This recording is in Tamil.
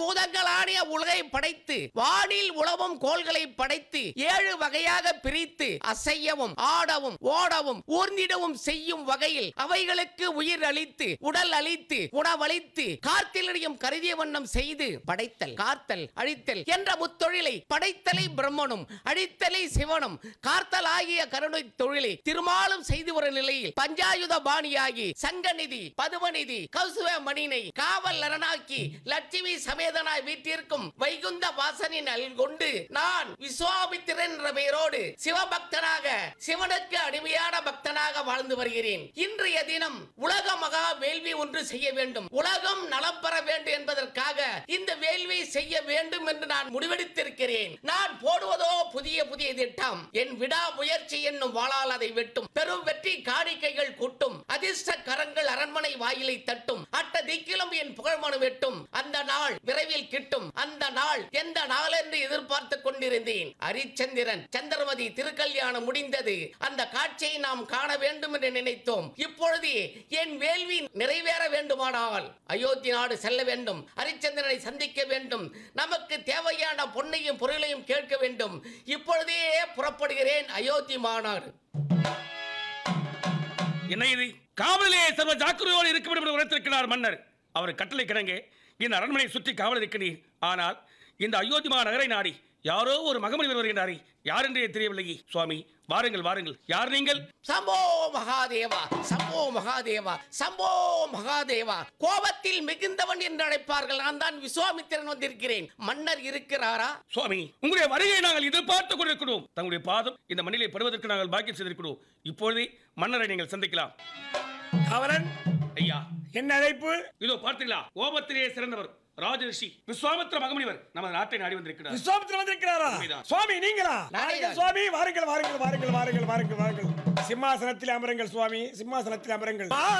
பஞ்சபூதங்களான உலகை படைத்து வானில் உழவும் கோள்களை படைத்து ஏழு வகையாக பிரித்து அசையவும் ஆடவும் ஓடவும் ஊர்ந்திடவும் செய்யும் வகையில் அவைகளுக்கு உயிர் அளித்து உடல் அளித்து உணவளித்து கார்த்திலையும் கருதிய வண்ணம் செய்து படைத்தல் காத்தல் அழித்தல் என்ற முத்தொழிலை படைத்தலை பிரம்மனும் அழித்தலை சிவனும் காத்தல் ஆகிய கருணை தொழிலை திருமாலும் செய்து வரும் நிலையில் பஞ்சாயுத பாணியாகி சங்கநிதி பதுமநிதி கௌசுவ மணினை காவல் அரணாக்கி லட்சுமி சமேதனாய் வீட்டிற்கும் வைகுந்த வாசனின் அருள் கொண்டு நான் விஸ்வாமித்திரன் என்ற பெயரோடு சிவபக்தனாக சிவனுக்கு அடிமையான பக்தனாக வாழ்ந்து வருகிறேன் இன்றைய தினம் உலக மகா வேள்வி ஒன்று செய்ய வேண்டும் உலகம் நலம் பெற வேண்டும் என்பதற்காக இந்த வேள்வி செய்ய வேண்டும் என்று நான் முடிவெடுத்திருக்கிறேன் நான் போடுவதோ புதிய புதிய திட்டம் என் விடா முயற்சி என்னும் வாழால் அதை வெட்டும் பெரும் வெற்றி காணிக்கைகள் கூட்டும் அதிர்ஷ்ட கரங்கள் அரண்மனை வாயிலை தட்டும் அட்ட திக்கிலும் என் புகழ்மனு வெட்டும் அந்த நாள் விரைவில் கிட்டும் அந்த நாள் எந்த நாள் என்று எதிர்பார்த்துக் கொண்டிருந்தேன் ஹரிச்சந்திரன் சந்திரமதி திருக்கல்யாணம் முடிந்தது அந்த காட்சியை நாம் காண வேண்டும் என்று நினைத்தோம் இப்பொழுது என் வேள்வி நிறைவேற வேண்டுமானால் அயோத்தி நாடு செல்ல வேண்டும் ஹரிச்சந்திரனை சந்திக்க வேண்டும் நமக்கு தேவையான பொன்னையும் பொருளையும் கேட்க வேண்டும் இப்பொழுதே புறப்படுகிறேன் அயோத்தி மாநாடு என்ன இது காவலிலே சர்வ ஜாக்கிரதையோடு இருக்க வேண்டும் என்று உரைத்திருக்கிறார் மன்னர் அவர் கட்டளை கிடங்க இந்த அரண்மனை சுற்றி காவல் இருக்கிறீர் ஆனால் இந்த அயோத்திமா நகரை நாடி யாரோ ஒரு மகமனிதர் வருகின்றாரே யார் என்றே தெரியவில்லையே சுவாமி வாருங்கள் வாருங்கள் யார் நீங்கள் சம்போ மகாதேவா சம்போ மகாதேவா சம்போ மகாதேவா கோபத்தில் மிகுந்தவன் என்று அழைப்பார்கள் நான் தான் விஸ்வாமித்திரன் வந்திருக்கிறேன் மன்னர் இருக்கிறாரா சுவாமி உங்களுடைய வருகையை நாங்கள் எதிர்பார்த்துக் கொண்டிருக்கிறோம் தங்களுடைய பாதம் இந்த மண்ணிலே படுவதற்கு நாங்கள் பாக்கியம் செய்திருக்கிறோம் இப்பொழுதே மன்னரை நீங்கள் சந்திக்கலாம் காவலன் ஐயா என்ன அழைப்பு இதோ பார்த்தீங்களா கோபத்திலே சிறந்தவர் ராஜரிஷி விஸ்வாமித்திர மகமுனிவர் நமது நாட்டை நாடி வந்திருக்கிறார் விஸ்வாமித்திரன் வந்திருக்கிறாரா உண்மைதான். சுவாமி நீங்களா நானே வாருங்கள் தான். சுவாமி வாருங்கள் வாருங்கள் வாருங்கள் வாருங்கள் வாருங்கள் வாருங்கள் சிம்மாசனத்தில் அமருங்கள் சுவாமி சிம்மாசனத்தில் அமருங்கள்